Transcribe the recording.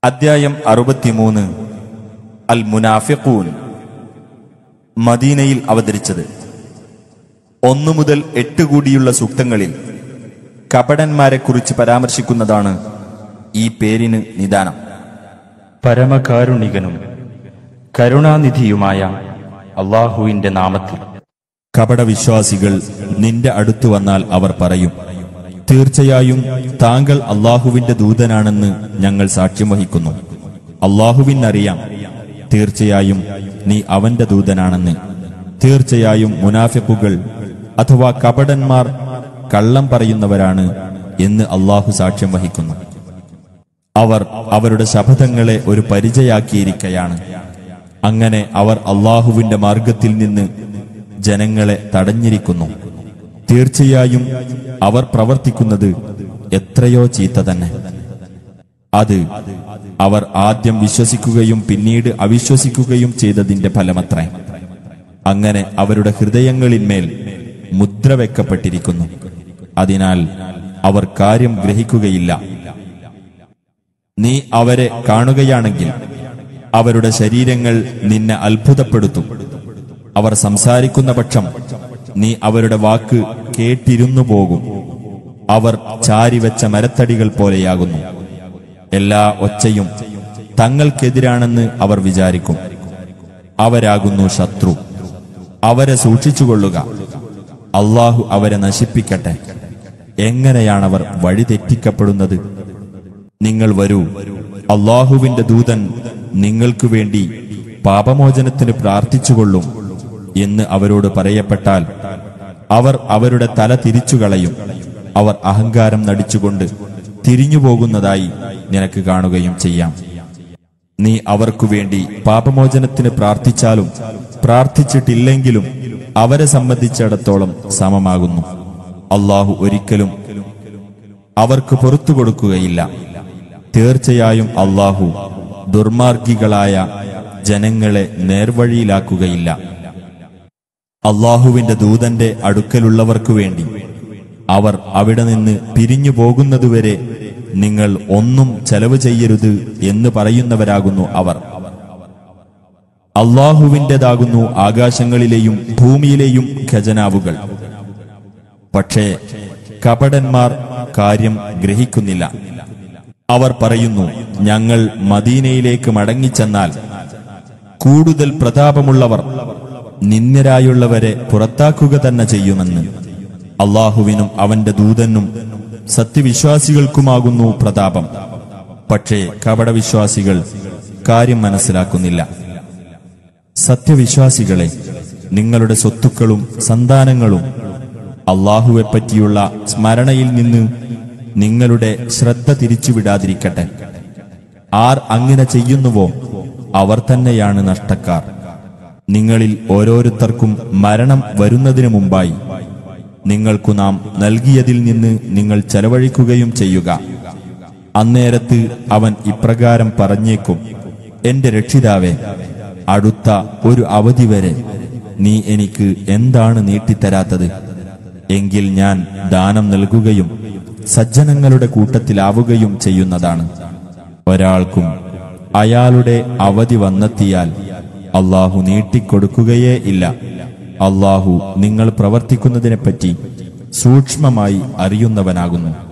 അദ്ധ്യായം അറുപത്തിമൂന്ന് അൽ മുനാഫിഖൂൻ മദീനയിൽ അവതരിച്ചത് ഒന്നു മുതൽ എട്ട് കൂടിയുള്ള സൂക്തങ്ങളിൽ കപടന്മാരെക്കുറിച്ച് പരാമർശിക്കുന്നതാണ് ഈ പേരിന് നിദാനം പരമകാരുണികനും കരുണാനിധിയുമായ അള്ളാഹുവിന്റെ നാമത്തിൽ കപടവിശ്വാസികൾ നിന്റെ അടുത്തു വന്നാൽ അവർ പറയും തീർച്ചയായും താങ്കൾ അള്ളാഹുവിന്റെ ദൂതനാണെന്ന് ഞങ്ങൾ സാക്ഷ്യം വഹിക്കുന്നു അള്ളാഹുവിനറിയാം തീർച്ചയായും നീ അവന്റെ ദൂതനാണെന്ന് തീർച്ചയായും മുനാഫിക്കുകൾ അഥവാ കപടന്മാർ കള്ളം പറയുന്നവരാണ് എന്ന് അള്ളാഹു സാക്ഷ്യം വഹിക്കുന്നു അവർ അവരുടെ ശപഥങ്ങളെ ഒരു പരിചയാക്കിയിരിക്കയാണ് അങ്ങനെ അവർ അള്ളാഹുവിന്റെ മാർഗത്തിൽ നിന്ന് ജനങ്ങളെ തടഞ്ഞിരിക്കുന്നു തീർച്ചയായും അവർ പ്രവർത്തിക്കുന്നത് എത്രയോ ചീത്ത തന്നെ അത് അവർ ആദ്യം വിശ്വസിക്കുകയും പിന്നീട് അവിശ്വസിക്കുകയും ചെയ്തതിന്റെ ഫലമത്രേ അങ്ങനെ അവരുടെ ഹൃദയങ്ങളിന്മേൽ മുദ്ര വെക്കപ്പെട്ടിരിക്കുന്നു അതിനാൽ അവർ കാര്യം ഗ്രഹിക്കുകയില്ല നീ അവരെ കാണുകയാണെങ്കിൽ അവരുടെ ശരീരങ്ങൾ നിന്നെ അത്ഭുതപ്പെടുത്തും അവർ സംസാരിക്കുന്ന പക്ഷം നീ അവരുടെ വാക്ക് കേട്ടിരുന്നു പോകും അവർ ചാരിവെച്ച മരത്തടികൾ പോലെയാകുന്നു എല്ലാ ഒച്ചയും തങ്ങൾക്കെതിരാണെന്ന് അവർ വിചാരിക്കും അവരാകുന്നു ശത്രു അവരെ സൂക്ഷിച്ചുകൊള്ളുക അള്ളാഹു അവരെ നശിപ്പിക്കട്ടെ എങ്ങനെയാണവർ വഴിതെറ്റിക്കപ്പെടുന്നത് നിങ്ങൾ വരൂ അള്ളാഹുവിന്റെ ദൂതൻ നിങ്ങൾക്കു വേണ്ടി പാപമോചനത്തിന് പ്രാർത്ഥിച്ചുകൊള്ളും എന്ന് അവരോട് പറയപ്പെട്ടാൽ അവർ അവരുടെ തല തിരിച്ചുകളയും അവർ അഹങ്കാരം നടിച്ചുകൊണ്ട് തിരിഞ്ഞുപോകുന്നതായി നിനക്ക് കാണുകയും ചെയ്യാം നീ അവർക്കു വേണ്ടി പാപമോചനത്തിന് പ്രാർത്ഥിച്ചാലും പ്രാർത്ഥിച്ചിട്ടില്ലെങ്കിലും അവരെ സംബന്ധിച്ചിടത്തോളം സമമാകുന്നു അള്ളാഹു ഒരിക്കലും അവർക്ക് പുറത്തു കൊടുക്കുകയില്ല തീർച്ചയായും അള്ളാഹു ദുർമാർഗികളായ ജനങ്ങളെ നേർവഴിയിലാക്കുകയില്ല അള്ളാഹുവിന്റെ ദൂതന്റെ അടുക്കലുള്ളവർക്കു വേണ്ടി അവർ അവിടെ നിന്ന് പിരിഞ്ഞു പോകുന്നതുവരെ നിങ്ങൾ ഒന്നും ചെലവ് ചെയ്യരുത് എന്ന് പറയുന്നവരാകുന്നു അവർ അള്ളാഹുവിൻ്റെതാകുന്നു ആകാശങ്ങളിലെയും ഭൂമിയിലെയും ഖജനാവുകൾ പക്ഷേ കപടന്മാർ കാര്യം ഗ്രഹിക്കുന്നില്ല അവർ പറയുന്നു ഞങ്ങൾ മദീനയിലേക്ക് മടങ്ങിച്ചെന്നാൽ കൂടുതൽ പ്രതാപമുള്ളവർ നിന്ദ്യരായുള്ളവരെ പുറത്താക്കുക തന്നെ ചെയ്യുമെന്ന് അള്ളാഹുവിനും അവന്റെ ദൂതനും സത്യവിശ്വാസികൾക്കുമാകുന്നു പ്രതാപം പക്ഷേ കപടവിശ്വാസികൾ കാര്യം മനസ്സിലാക്കുന്നില്ല സത്യവിശ്വാസികളെ നിങ്ങളുടെ സ്വത്തുക്കളും സന്താനങ്ങളും അള്ളാഹുവെപ്പറ്റിയുള്ള സ്മരണയിൽ നിന്ന് നിങ്ങളുടെ ശ്രദ്ധ തിരിച്ചുവിടാതിരിക്കട്ടെ ആർ അങ്ങനെ ചെയ്യുന്നുവോ അവർ തന്നെയാണ് നഷ്ടക്കാർ നിങ്ങളിൽ ഓരോരുത്തർക്കും മരണം വരുന്നതിനു മുമ്പായി നിങ്ങൾക്കു നാം നൽകിയതിൽ നിന്ന് നിങ്ങൾ ചെലവഴിക്കുകയും ചെയ്യുക അന്നേരത്ത് അവൻ ഇപ്രകാരം പറഞ്ഞേക്കും എന്റെ രക്ഷിതാവേ അടുത്ത ഒരു അവധി വരെ നീ എനിക്ക് എന്താണ് നീട്ടിത്തരാത്തത് എങ്കിൽ ഞാൻ ദാനം നൽകുകയും സജ്ജനങ്ങളുടെ കൂട്ടത്തിലാവുകയും ചെയ്യുന്നതാണ് ഒരാൾക്കും അയാളുടെ അവധി വന്നെത്തിയാൽ അള്ളാഹു നീട്ടിക്കൊടുക്കുകയേ ഇല്ല അള്ളാഹു നിങ്ങൾ പ്രവർത്തിക്കുന്നതിനെപ്പറ്റി സൂക്ഷ്മമായി അറിയുന്നവനാകുന്നു